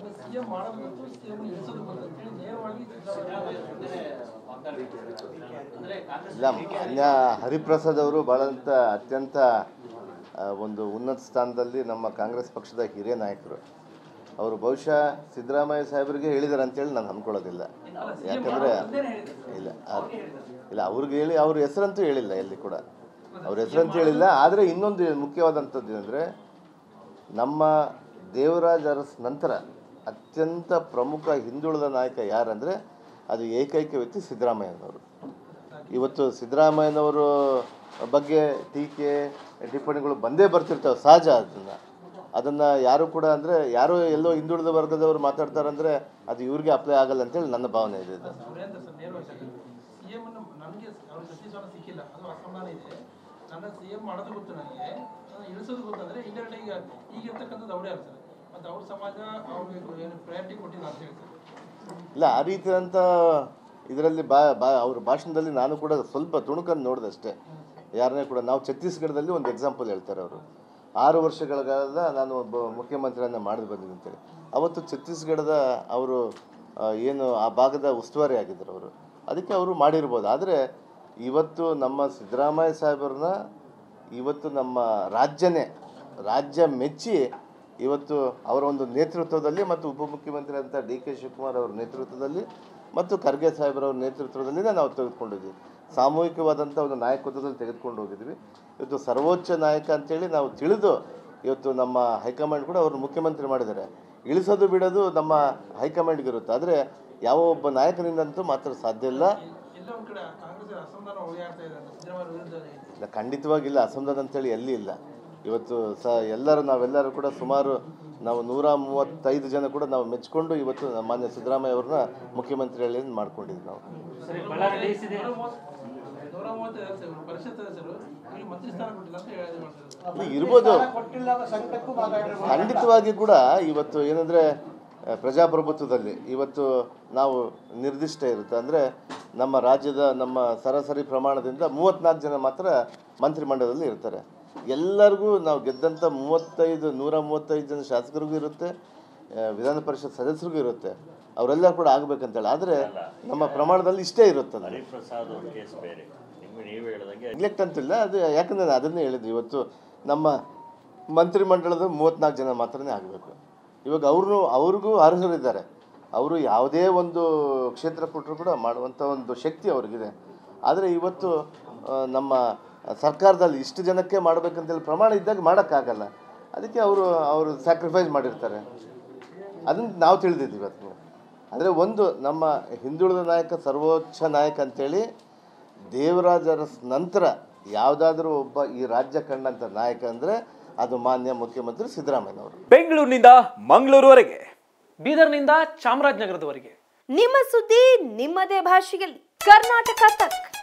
CM ಮಾಡೋದು ಗೊತ್ತು CM ಇಳಿಸೋದು ಗೊತ್ತು ಅಂತೇಳಿ ನೇರವಾಗಿ ಇಲ್ಲ ಮಾನ್ಯ ಹರಿಪ್ರಸಾದ್ ಅವರು ಭಾಳಂತ ಅತ್ಯಂತ ಆ, ಒಂದು ಉನ್ನತ ಸ್ಥಾನದಲ್ಲಿ ನಮ್ಮ ಕಾಂಗ್ರೆಸ್ ಪಕ್ಷದ ಹಿರಿಯ ನಾಯಕರು ಅವರು ಬಹುಶಃ ಸಿದ್ದರಾಮಯ್ಯ ಸಾಹೇಬರಿಗೆ ಹೇಳಿದ್ದಾರೆ ಅಂತೇಳಿ ನಾನು ಅಂದ್ಕೊಳ್ಳೋದಿಲ್ಲ ಯಾಕಂದರೆ ಇಲ್ಲ ಅದ್- ಇಲ್ಲ ಅವ್ರಿಗೆ ಹೇಳಿ ಅವ್ರ ಹೆಸರಂತೂ ಹೇಳಿಲ್ಲ ಎಲ್ಲಿ ಕೂಡ ಅವ್ರ ಹೆಸರಂತೂ ಹೇಳಿಲ್ಲ ಆದರೆ ಇನ್ನೊಂದು ಮುಖ್ಯವಾದಂಥದ್ದು ಏನಂದರೆ ನಮ್ಮ ದೇವರಾಜ್ ಅರಸ್ ನಂತರ ಅತ್ಯಂತ ಪ್ರಮುಖ ಹಿಂದುಳಿದ ನಾಯಕ ಯಾರಂದರೆ ಅದು ಏಕೈಕ ವ್ಯಕ್ತಿ ಸಿದ್ದರಾಮಯ್ಯನವರು ಇವತ್ತು ಸಿದ್ದರಾಮಯ್ಯನವರು ಬಗ್ಗೆ ಟೀಕೆ ಟಿಪ್ಪಣಿಗಳು ಬಂದೇ ಬರ್ತಿರ್ತವೆ ಸಹಜ ಅದನ್ನು ಅದನ್ನು ಯಾರು ಕೂಡ ಅಂದರೆ ಯಾರೋ ಎಲ್ಲೋ ಹಿಂದುಳಿದ ವರ್ಗದವರು ಮಾತಾಡ್ತಾರಂದರೆ ಅದು ಇವ್ರಿಗೆ ಅಪ್ಲೈ ಆಗಲ್ಲ ಅಂತೇಳಿ ನನ್ನ ಭಾವನೆ ಇದೆ ಇದು ಸುರೇಂದ್ರ ಸರ್ ನೇರವಾಗಿ ಸಿಎಂ ಅನ್ನು ನನಗೆ ಅವ್ರ ಸಚಿವ ಸಿಕ್ಕಿಲ್ಲ ಅದು ಅಸಮಾನ ಇದೆ ನನ್ನ ಸಿಎಂ ಮಾಡೋದು ಗೊತ್ತು ನನಗೆ ನನ್ನ ಇಳಿಸೋದು ಗೊತ್ತಂದ್ರೆ ಇಂಡೈರೆಕ್ಟ್ ಈಗ ಈಗ ಇರ್ತಕ್ಕಂಥದ್ದು ಅವರೇ ಆಗ್ತಾರೆ ಮತ್ತು ಅವ್ರ ಸಮಾಜ ಅವ್ರಿಗೆ ಏನು ಪ್ರಯಾರಿಟಿ ಕೊಟ್ಟಿಲ್ಲ ಅಂತ ಹೇಳ್ತಾರೆ ಇಲ್ಲ ಆ ರೀತಿಯಾದಂಥ ಇದರಲ್ಲಿ ಬಾ ಬಾ ಅವ್ರ ಭಾಷಣದಲ್ಲಿ ನಾನು ಕೂಡ ಸ್ವಲ್ಪ ತುಣುಕನ್ನು ನೋಡಿದೆ ಅಷ್ಟೇ ಯಾರನ್ನೇ ಕೂಡ ನಾವು ಛತ್ತೀಸ್ಗಢದಲ್ಲಿ ಒಂದು ಎಕ್ಸಾಂಪಲ್ ಹೇಳ್ತಾರೆ ಅವರು ಆರು ವರ್ಷಗಳ ಕಾಲ ನಾನು ಒಬ್ಬ ಮುಖ್ಯಮಂತ್ರಿಯನ್ನು ಮಾಡಿ ಬಂದಿದ್ದೀನಿ ಅಂತೇಳಿ ಅವತ್ತು ಛತ್ತೀಸ್ಗಢದ ಅವರು ಆ, ಏನು ಆ ಭಾಗದ ಉಸ್ತುವಾರಿ ಆಗಿದ್ದರು ಅವರು ಅದಕ್ಕೆ ಅವರು ಮಾಡಿರ್ಬೋದು ಆದರೆ ಇವತ್ತು ನಮ್ಮ ಸಿದ್ದರಾಮಯ್ಯ ಸಾಹೇಬ್ರನ್ನ ಇವತ್ತು ನಮ್ಮ ರಾಜ್ಯನೇ ರಾಜ್ಯ ಮೆಚ್ಚಿ ಇವತ್ತು ಅವರ ಒಂದು ನೇತೃತ್ವದಲ್ಲಿ ಮತ್ತು ಉಪಮುಖ್ಯಮಂತ್ರಿ ಅಂತ ಡಿ ಕೆ ಶಿವಕುಮಾರ್ ಅವರ ನೇತೃತ್ವದಲ್ಲಿ ಮತ್ತು ಖರ್ಗೆ ಸಾಹೇಬ್ರವ್ರ ನೇತೃತ್ವದಲ್ಲಿನೇ ನಾವು ತೆಗೆದುಕೊಂಡಿದ್ವಿ ಸಾಮೂಹಿಕವಾದಂಥ ಒಂದು ನಾಯಕತ್ವದಲ್ಲಿ ತೆಗೆದುಕೊಂಡು ಹೋಗಿದ್ವಿ ಇವತ್ತು ಸರ್ವೋಚ್ಚ ನಾಯಕ ಅಂತೇಳಿ ನಾವು ತಿಳಿದು ಇವತ್ತು ನಮ್ಮ ಹೈಕಮಾಂಡ್ ಕೂಡ ಅವ್ರನ್ನ ಮುಖ್ಯಮಂತ್ರಿ ಮಾಡಿದ್ದಾರೆ ಇಳಿಸೋದು ಬಿಡೋದು ನಮ್ಮ ಹೈಕಮಾಂಡ್ಗೆ ಇರುತ್ತೆ ಆದರೆ ಯಾವ ಒಬ್ಬ ನಾಯಕನಿಂದಂತೂ ಮಾತ್ರ ಸಾಧ್ಯ ಇಲ್ಲ ಎಲ್ಲ ಒಂದು ಕಡೆ ಕಾಂಗ್ರೆಸ್ ಅಸಮಾಧಾನ ಒಯ್ಯಾಡ್ತಾ ಇದೆ ಅಂತ ಸಿದ್ದರಾಮಯ್ಯ ವಿರುದ್ಧ ಇದೆ. ಇಲ್ಲ ಖಂಡಿತವಾಗಿಲ್ಲ ಅಸಮಾಧಾನ ಅಂತೇಳಿ ಎಲ್ಲಿ ಇಲ್ಲ ಇವತ್ತು ಸ ಎಲ್ಲರೂ ನಾವೆಲ್ಲರೂ ಕೂಡ ಸುಮಾರು ನಾವು ನೂರ ಮೂವತ್ತೈದು ಜನ ಕೂಡ ನಾವು ಮೆಚ್ಕೊಂಡು ಇವತ್ತು ನಮ್ಮ ಮಾನ್ಯ ಸಿದ್ದರಾಮಯ್ಯ ಅವ್ರನ್ನ ಮುಖ್ಯಮಂತ್ರಿಯಲ್ಲಿ ಮಾಡ್ಕೊಂಡಿದ್ವಿ ನಾವು ನೂರ ಮೂವತ್ತು- ನೂರ ಮೂವತ್ತು ಸದಸ್ಯರು ಪರಿಷತ್ ಸದಸ್ಯರು ಈಗ ಮಂತ್ರಿ ಸ್ಥಾನ ಕೊಟ್ಟಿಲ್ಲ ಅಂತ ಹೇಳಿ ಮಾಡ್ತಾರೆ ಇಲ್ಲ, ಇರ್ಬೋದು ಖಂಡಿತವಾಗಿ ಕೂಡ ಇವತ್ತು ಏನಂದರೆ ಪ್ರಜಾಪ್ರಭುತ್ವದಲ್ಲಿ ಇವತ್ತು ನಾವು ನಿರ್ದಿಷ್ಟ ಇರುತ್ತೆ ಅಂದರೆ ನಮ್ಮ ರಾಜ್ಯದ ನಮ್ಮ ಸರಾಸರಿ ಪ್ರಮಾಣದಿಂದ ಮೂವತ್ತ್ನಾಲ್ಕು ಜನ ಮಾತ್ರ ಮಂತ್ರಿಮಂಡಲದಲ್ಲಿ ಇರ್ತಾರೆ ಎಲ್ಲರಿಗೂ ನಾವು ಗೆದ್ದಂಥ ಮೂವತ್ತೈದು ನೂರ ಮೂವತ್ತೈದು ಜನ ಶಾಸಕರಿಗೂ ಇರುತ್ತೆ ಆ, ವಿಧಾನ ಪರಿಷತ್ ಸದಸ್ಯರಿಗೂ ಇರುತ್ತೆ ಅವರೆಲ್ಲ ಕೂಡ ಆಗಬೇಕಂತೇಳಿ ಆದರೆ ನಮ್ಮ ಪ್ರಮಾಣದಲ್ಲಿ ಇಷ್ಟೇ ಇರುತ್ತೆ ಅದು. ಹರಿಪ್ರಸಾದ್ ಅವ್ರ ಕೇಸ್ ಬೇರೆ ನಿಮ್ಗೆ ನೀವು ಹೇಳ್ದಂಗೆ ನೆಗ್ಲೆಕ್ಟ್ ಅಂತಿಲ್ಲ ಅದು ಯಾಕಂದ್ರೆ ನಾನು ಅದನ್ನೇ ಹೇಳಿದ್ವಿ ಇವತ್ತು ನಮ್ಮ ಮಂತ್ರಿಮಂಡಲದ ಮೂವತ್ತ್ನಾಲ್ಕು ಜನ ಮಾತ್ರನೇ ಆಗಬೇಕು ಇವಾಗ ಅವ್ರನ್ನೂ ಅವ್ರಿಗೂ ಅರ್ಹರಿದ್ದಾರೆ ಅವರು ಯಾವುದೇ ಒಂದು ಕ್ಷೇತ್ರ ಕೊಟ್ಟರು ಕೂಡ ಮಾಡುವಂಥ ಒಂದು ಶಕ್ತಿ ಅವ್ರಿಗಿದೆ ಆದರೆ ಇವತ್ತು ಆ, ನಮ್ಮ ಸರ್ಕಾರದಲ್ಲಿ ಇಷ್ಟು ಜನಕ್ಕೆ ಮಾಡಬೇಕಂತೇಳಿ ಪ್ರಮಾಣ ಇದ್ದಾಗ ಮಾಡೋಕ್ಕಾಗಲ್ಲ ಅದಕ್ಕೆ ಅವರು ಅವರು ಸ್ಯಾಕ್ರಿಫೈಸ್ ಮಾಡಿರ್ತಾರೆ ಅದನ್ನು ನಾವು ತಿಳಿದಿದ್ದೀವಿ ಇವತ್ತು ಆದರೆ ಒಂದು ನಮ್ಮ ಹಿಂದುಳಿದ ನಾಯಕ ಸರ್ವೋಚ್ಚ ನಾಯಕ ಅಂತೇಳಿ ದೇವರಾಜ ಅರಸ್ ನಂತರ ಯಾವುದಾದ್ರೂ ಒಬ್ಬ ಈ ರಾಜ್ಯ ಕಂಡಂಥ ನಾಯಕ ಅಂದರೆ ಅದು ಮಾನ್ಯ ಮುಖ್ಯಮಂತ್ರಿ ಸಿದ್ದರಾಮಯ್ಯನವರು ಬೆಂಗಳೂರಿನಿಂದ ಮಂಗಳೂರುವರೆಗೆ ಬೀದರ್ನಿಂದ ಚಾಮರಾಜನಗರದವರೆಗೆ ನಿಮ್ಮ ಸುದ್ದಿ ನಿಮ್ಮದೇ ಭಾಷೆಯಲ್ಲಿ ಕರ್ನಾಟಕ ತಕ್